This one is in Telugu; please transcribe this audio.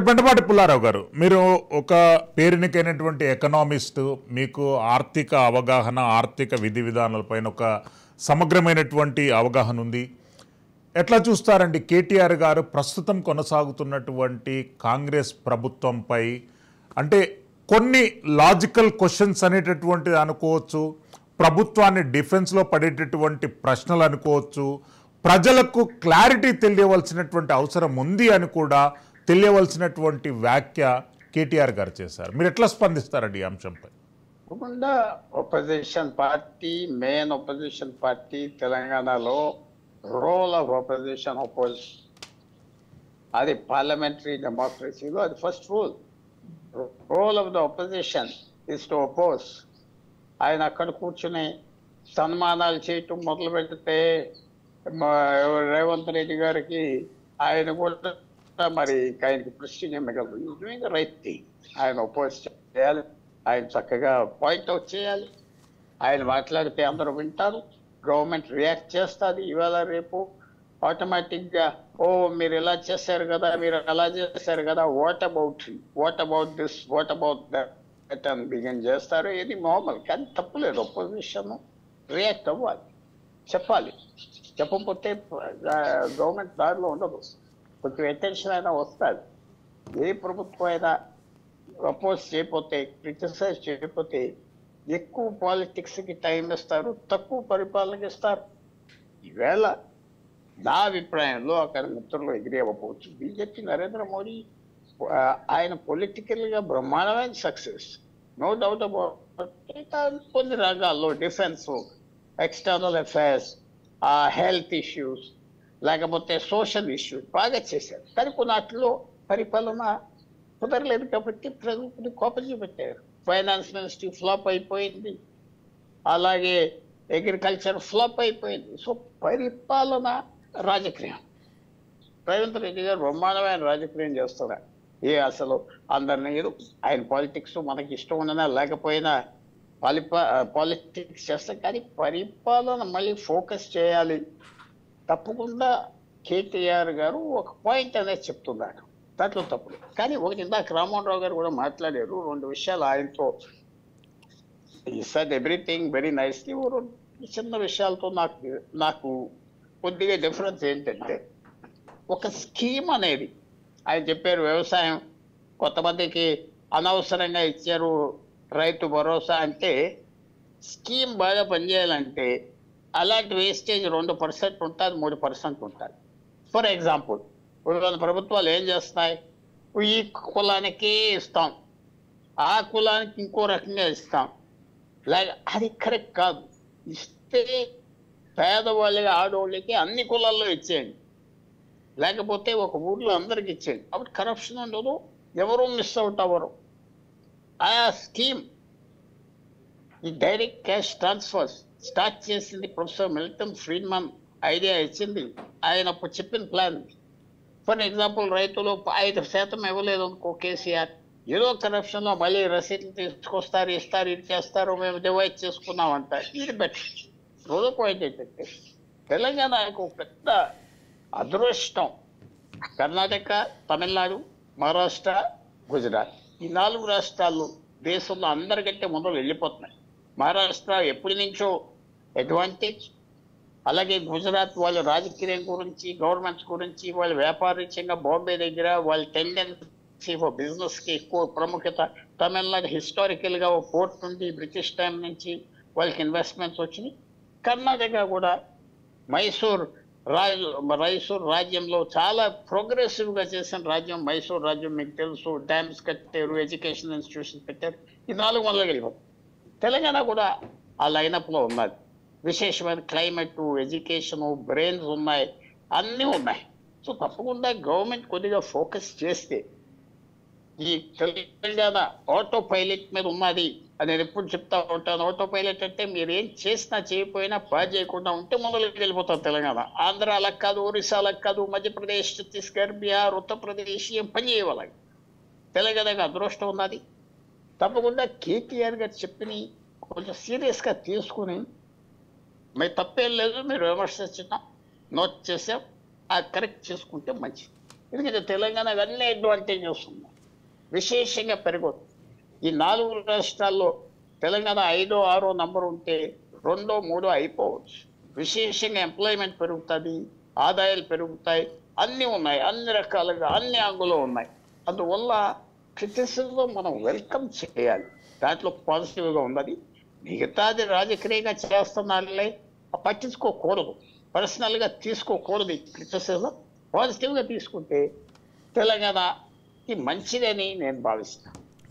బండపాటి పుల్లారావు గారు మీరు ఒక పేరునికైనటువంటి ఎకనామిస్ట్ మీకు ఆర్థిక అవగాహన ఆర్థిక విధి విధానాలపైన ఒక సమగ్రమైనటువంటి అవగాహన ఉంది ఎట్లా చూస్తారండి కేటీఆర్ గారు ప్రస్తుతం కొనసాగుతున్నటువంటి కాంగ్రెస్ ప్రభుత్వంపై అంటే కొన్ని లాజికల్ క్వశ్చన్స్ అనేటటువంటిది అనుకోవచ్చు ప్రభుత్వాన్ని డిఫెన్స్లో పడేటటువంటి ప్రశ్నలు అనుకోవచ్చు ప్రజలకు క్లారిటీ తెలియవలసినటువంటి అవసరం ఉంది అని కూడా తెలియవలసినటువంటి వ్యాఖ్య కేటీఆర్ గారు చేశారు మీరు ఎట్లా స్పందిస్తారండి ఈ అంశంపై తప్పకుండా opposition party main opposition party తెలంగాణలో రోల్ ఆఫ్ ఒపోజిషన్ అపోజ్ అది పార్లమెంటరీ డెమోక్రసీలో అది first rule role of the opposition is to oppose ఆయన అక్కడ కూర్చుని సన్మానాలు చేయటం మొదలు పెడితే మా రేవంత్ రెడ్డి గారికి ఆయన కూడా మరి ఆయనకి ప్రెస్టీజ్ మిగలదు డూయింగ్ రైట్ థింగ్ ఆయన ఒపోజ్ చేయాలి ఆయన చక్కగా పాయింట్ అవుట్ చేయాలి ఆయన మాట్లాడితే అందరూ వింటారు గవర్నమెంట్ రియాక్ట్ చేస్తుంది ఇవాళ రేపు ఆటోమేటిక్ గా ఓ మీరు ఇలా చేశారు కదా మీరు అలా చేశారు కదా what about what about this what about that అని బిగిన్ చేస్తారు ఇది నార్మల్ కానీ తప్పులేదు ఒపోజిషన్ రియాక్ట్ అవ్వాలి చెప్పాలి చెప్పకపోతే గవర్నమెంట్ దారిలో ఉండదు కొంచెం అటెన్షన్ అయినా వస్తుంది ఏ ప్రభుత్వం అయినా అపోజ్ చేయకపోతే క్రిటిసైజ్ చేయకపోతే ఎక్కువ పాలిటిక్స్ కి టైం ఇస్తారు తక్కువ పరిపాలనకి ఇస్తారు ఈవేళ నా అభిప్రాయంలో అక్కడ మిత్రులు ఎగిరి అవ్వకపోవచ్చు బీజేపీ నరేంద్ర మోడీ ఆ, ఆయన పొలిటికల్ గా బ్రహ్మాండమైన సక్సెస్ నో డౌట్ అబౌట్ కొన్ని రంగాల్లో defence external affairs health issues లేకపోతే సోషల్ ఇష్యూస్ బాగా చేశారు కానీ కొన్నిట్లో పరిపాలన కుదరలేదు కాబట్టి ప్రజలు కోపం చూపెట్టారు ఫైనాన్స్ మినిస్ట్రీ ఫ్లాప్ అయిపోయింది అలాగే అగ్రికల్చర్ ఫ్లాప్ అయిపోయింది సో పరిపాలన రాజకీయం రేవంత్ రెడ్డి గారు బ్రహ్మాండమైన రాజకీయం చేస్తున్నారు ఏ అసలు అందరిని ఏదో ఆయన పాలిటిక్స్ మనకి ఇష్టం ఉన్ననా లేకపోయినా పాలిపా పాలిటిక్స్ చేస్తాం కానీ పరిపాలన మళ్ళీ ఫోకస్ చేయాలి తప్పకుండా కేటీఆర్ గారు ఒక పాయింట్ అనేది చెప్తున్నారు దాంట్లో తప్పుడు కానీ ఒకటి ఇందాక రామ్మోహన్ రావు గారు కూడా మాట్లాడారు రెండు విషయాలు ఆయనతో సార్ ఎవ్రీథింగ్ వెరీ నైస్లీ చిన్న విషయాలతో నాకు నాకు కొద్దిగా డిఫరెన్స్ ఏంటంటే ఒక స్కీమ్ అనేది ఆయన చెప్పారు వ్యవసాయం కొంతమందికి అనవసరంగా ఇచ్చారు రైతు భరోసా అంటే స్కీమ్ బాగా పనిచేయాలంటే అలాంటి వేస్టేజ్ రెండు పర్సెంట్ ఉంటుంది మూడు పర్సెంట్ ఉంటుంది ఫర్ ఎగ్జాంపుల్ ఇప్పుడు ప్రభుత్వాలు ఏం చేస్తున్నాయి ఈ కులానికే ఇస్తాం ఆ కులానికి ఇంకో రకంగా ఇస్తాం లేక అది కరెక్ట్ కాదు ఇస్తే పేదవాళ్ళకి ఆడవాళ్ళకి అన్ని కులాల్లో ఇచ్చేయండి లేకపోతే ఒక ఊర్లో అందరికి ఇచ్చేయండి కాబట్టి కరప్షన్ ఉండదు ఎవరు మిస్ అవుట్ అవ్వరు ఆ స్కీమ్ ఈ డైరెక్ట్ క్యాష్ ట్రాన్స్ఫర్స్ స్టార్ట్ చేసింది ప్రొఫెసర్ మిల్టన్ ఫ్రీడ్మన్ ఐడియా ఇచ్చింది ఆయన అప్పుడు చెప్పిన ప్లాన్ ఫర్ ఎగ్జాంపుల్ రైతులు ఐదు శాతం ఇవ్వలేదు అనుకో కేసీఆర్ ఏదో కరప్షన్ లో మళ్ళీ రసీదులు తీసుకొస్తారు ఇస్తారు ఇది చేస్తారు మేము డివైడ్ చేసుకున్నాం అంట ఇది బెటర్ రోజు పాయింట్ ఏంటంటే తెలంగాణకు ఒక పెద్ద అదృష్టం కర్ణాటక తమిళనాడు మహారాష్ట్ర గుజరాత్ ఈ నాలుగు రాష్ట్రాలు దేశంలో అందరికంటే ముందు వెళ్ళిపోతున్నాయి మహారాష్ట్ర ఎప్పటి నుంచో అడ్వాంటేజ్ అలాగే గుజరాత్ వాళ్ళ రాజకీయం గురించి గవర్నమెంట్స్ గురించి వాళ్ళ వ్యాపారీత్యంగా బాంబే దగ్గర వాళ్ళ టెండెన్సీ బిజినెస్ కి ఎక్కువ ప్రాముఖ్యత తమిళనాడు హిస్టారికల్ గా పోర్ట్ నుండి బ్రిటిష్ టైం నుంచి వాళ్ళకి ఇన్వెస్ట్మెంట్స్ వచ్చినాయి కర్ణాటక కూడా మైసూర్ రాజు మైసూర్ రాజ్యంలో చాలా ప్రోగ్రెసివ్ గా చేసిన రాజ్యం మైసూర్ రాజ్యం మీకు తెలుసు డ్యామ్స్ కట్టారు ఎడ్యుకేషన్ ఇన్స్టిట్యూషన్ పెట్టారు ఈ నాలుగు వందలు వెళ్ళిపోతాయి తెలంగాణ కూడా ఆ లైనప్ లో ఉన్నది విశేషమైన క్లైమేట్ ఎడ్యుకేషన్ బ్రెయిన్స్ ఉన్నాయి అన్నీ ఉన్నాయి సో తప్పకుండా గవర్నమెంట్ కొద్దిగా ఫోకస్ చేస్తే ఈ తెలంగాణ ఆటో పైలట్ మీద ఉన్నది అని నేను ఎప్పుడు చెప్తా ఉంటాను ఆటో పైలట్ అంటే మీరు ఏం చేసినా చేయకపోయినా బాగా చేయకుండా ఉంటే మొదలుకి వెళ్ళిపోతారు తెలంగాణ ఆంధ్ర అలా కాదు ఒరిస్సా అలా కాదు మధ్యప్రదేశ్ ఛత్తీస్గఢ్ బీహార్ ఉత్తరప్రదేశ్ ఏం పని చేయవాలి తెలంగాణకు అదృష్టం ఉన్నది తప్పకుండా కేటీఆర్ గారు చెప్పిన కొంచెం సీరియస్గా తీసుకుని మీ తప్పేం లేదు మీరు విమర్శించడం నోట్ చేసాం ఆ కరెక్ట్ చేసుకుంటే మంచిది ఎందుకంటే తెలంగాణ అన్ని అడ్వాంటేజెస్ ఉన్నాయి విశేషంగా పెరగదు ఈ నాలుగు రాష్ట్రాల్లో తెలంగాణ ఐదో ఆరో నంబర్ ఉంటే రెండో మూడో అయిపోవచ్చు విశేషంగా ఎంప్లాయ్మెంట్ పెరుగుతుంది ఆదాయాలు పెరుగుతాయి అన్నీ ఉన్నాయి అన్ని రకాలుగా అన్ని అంగులో ఉన్నాయి అందువల్ల క్రిటిసిజం మనం వెల్కమ్ చేయాలి దాంట్లో పాజిటివ్గా ఉన్నది మిగతాది రాజకీయంగా చేస్తున్నారులే పట్టించుకోకూడదు పర్సనల్గా తీసుకోకూడదు క్రిటిసిజం పాజిటివ్గా తీసుకుంటే తెలంగాణకి మంచిదని నేను భావిస్తాను